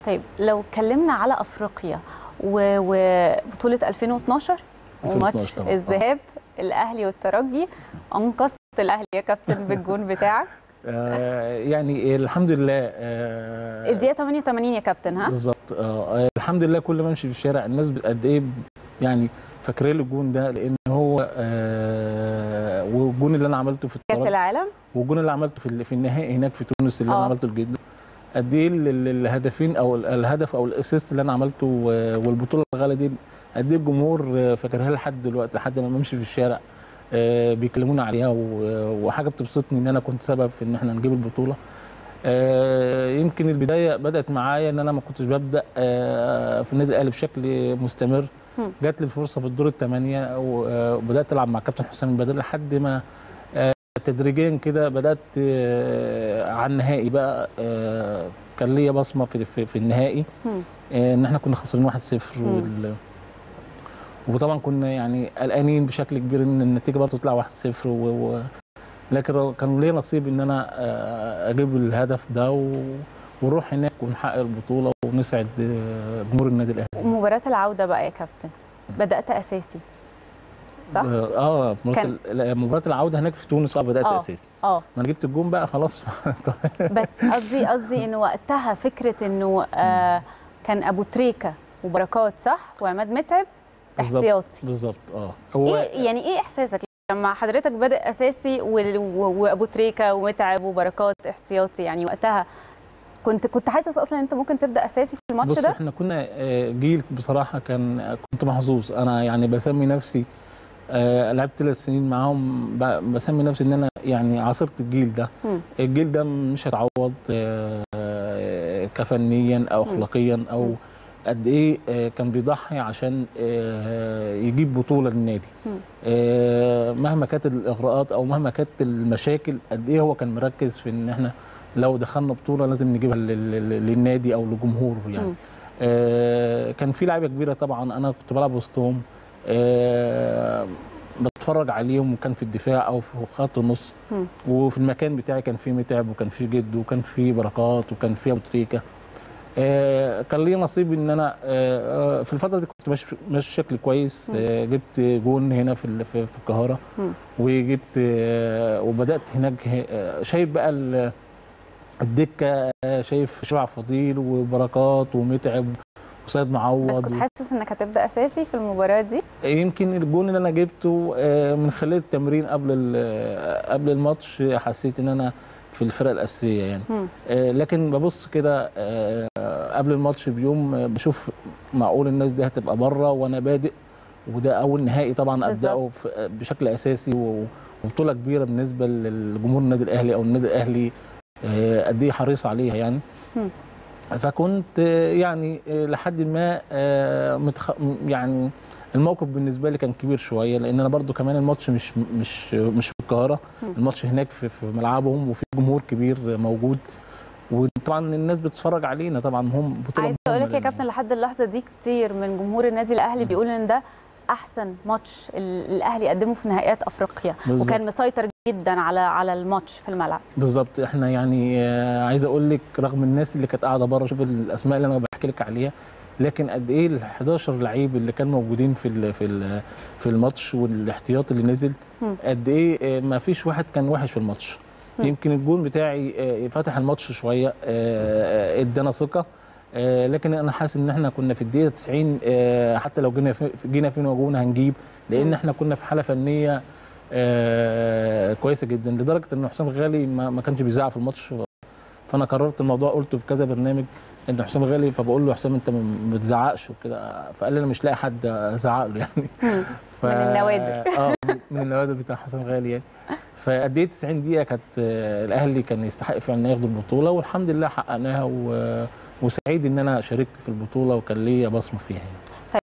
طيب لو اتكلمنا على افريقيا و- وبطوله 2012 وماتش 2012 طبعاً. آه. الذهاب الاهلي والترجي انقذت الاهلي يا كابتن بالجون بتاعك آه يعني الحمد لله آه الدقيقه 88 يا كابتن ها بالظبط آه الحمد لله كل ما امشي في الشارع الناس قد ايه يعني فاكره لي الجون ده لان هو آه والجون اللي انا عملته في كاس الطرد العالم والجون اللي عملته في في النهائي هناك في تونس اللي آه. انا عملته لجده قد ايه ال- ال- الهدفين او ال- الهدف او الاسيست اللي انا عملته و- والبطوله الغاليه دي قد ايه الجمهور آه، فاكرها لحد دلوقتي لحد ما بمشي في الشارع آه، بيكلمونا عليها و- وحاجه بتبسطني ان انا كنت سبب في ان احنا نجيب البطوله آه، يمكن البدايه بدات معايا ان انا ما كنتش ببدا آه، في النادي الاهلي بشكل مستمر مم. جات لي الفرصه في الدور الثمانيه وبدات العب مع كابتن حسام البدر لحد ما آه، تدريجيا كده بدات آه، على النهائي بقى آه، كان ليا بصمه في في, في النهائي مم. آه، ان احنا كنا خسرانين 1-0 مم. وال... وطبعا كنا يعني قلقانين بشكل كبير ان النتيجه برضه تطلع 1-0 و... و... لكن كان ليا نصيب ان انا آه، اجيب الهدف ده و... ونروح هناك ونحقق البطوله ونسعد آه، جمهور النادي الاهلي ومباراه العوده بقى يا كابتن بدات اساسي صح اه آه، في مباراه كان- ال- لا، مباراه العوده هناك في تونس اه بدات آه. اساسي اه ما انا جبت الجون بقى خلاص بس قصدي قصدي انه وقتها فكره انه آه كان ابو تريكه وبركات صح وعماد متعب بالظبط. احتياطي بالظبط اه هو ايه يعني ايه احساسك لما حضرتك بادئ اساسي وال- و- وابو تريكه ومتعب وبركات احتياطي يعني وقتها كنت كنت حاسس اصلا ان انت ممكن تبدا اساسي في الماتش بص ده احنا كنا آه، جيل بصراحه كان كنت محظوظ انا يعني بسمي نفسي آه، لعبت ثلاث سنين معاهم ب- بسمي نفسي ان انا يعني عاصرت الجيل ده مم. الجيل ده مش هيتعوض آه، آه، كفنيا او اخلاقيا او مم. قد ايه آه، كان بيضحي عشان آه، يجيب بطوله للنادي مم. آه، مهما كانت الاغراءات او مهما كانت المشاكل قد ايه هو كان مركز في ان احنا لو دخلنا بطوله لازم نجيبها لل- لل- للنادي او لجمهوره يعني مم. آه، كان في لعيبه كبيره طبعا انا كنت بلعب وسطهم آه، بتفرج عليهم وكان في الدفاع او في خط النص مم. وفي المكان بتاعي كان في متعب وكان في جد وكان في بركات وكان في ابو تريكه آه، كان لي نصيب ان انا آه، آه، في الفتره دي كنت ماشي ماشي بشكل كويس مم. آه، جبت جون هنا في ال- في في القاهره مم. وجبت آه، وبدات هناك آه، شايف بقى ال- الدكه آه، شايف شبع فضيل وبركات ومتعب وسيد بس معوض كنت و- حاسس انك هتبدا اساسي في المباراه دي يمكن الجون اللي انا جبته آه، من خلال التمرين قبل ال- قبل الماتش حسيت ان انا في الفرقه الاساسيه يعني مم. آه، لكن ببص كده آه، قبل الماتش بيوم آه، بشوف معقول الناس دي هتبقى بره وانا بادئ وده اول نهائي طبعا ابداه في- بشكل اساسي و- وبطوله كبيره بالنسبه للجمهور النادي الاهلي او النادي الاهلي آه، قد ايه حريص عليها يعني مم. فكنت آه، يعني آه، لحد ما آه، متخ... م- يعني الموقف بالنسبه لي كان كبير شويه لان انا برضو كمان الماتش مش مش مش في القاهره مم. الماتش هناك في, في ملعبهم وفي جمهور كبير موجود وطبعا الناس بتتفرج علينا طبعا هم بطوله عايزه اقول مهمة لك يا لنا. كابتن لحد اللحظه دي كتير من جمهور النادي الاهلي بيقول ان ده احسن ماتش ال- الاهلي قدمه في نهائيات افريقيا بالظبط. وكان مسيطر جدا على على الماتش في الملعب بالظبط احنا يعني آه، عايز اقول لك رغم الناس اللي كانت قاعده بره شوف الاسماء اللي انا بحكي لك عليها لكن قد ايه ال 11 لعيب اللي كانوا موجودين في ال في ال في الماتش والاحتياط اللي نزل مم. قد ايه آه، ما فيش واحد كان وحش في الماتش مم. يمكن الجون بتاعي آه، فتح الماتش شويه آه، آه، ادانا ثقه آه، لكن انا حاسس ان احنا كنا في الدقيقه 90 آه، حتى لو جينا في جينا فين وجونا هنجيب لان مم. احنا كنا في حاله فنيه آه، كويسه جدا لدرجه ان حسام غالي ما, ما كانش بيزعق في الماتش فانا قررت الموضوع قلته في كذا برنامج ان حسام غالي فبقول له حسام انت ما ما بتزعقش وكده فقال لي انا مش لاقي حد ازعق له يعني مم. ف... من النوادر. اه من النوادر بتاع حسام غالي يعني فقد ايه 90 دقيقه كانت آه، الاهلي كان يستحق فعلا انه ياخد البطوله والحمد لله حققناها و... وسعيد ان انا شاركت في البطوله وكان ليا بصمه فيها يعني.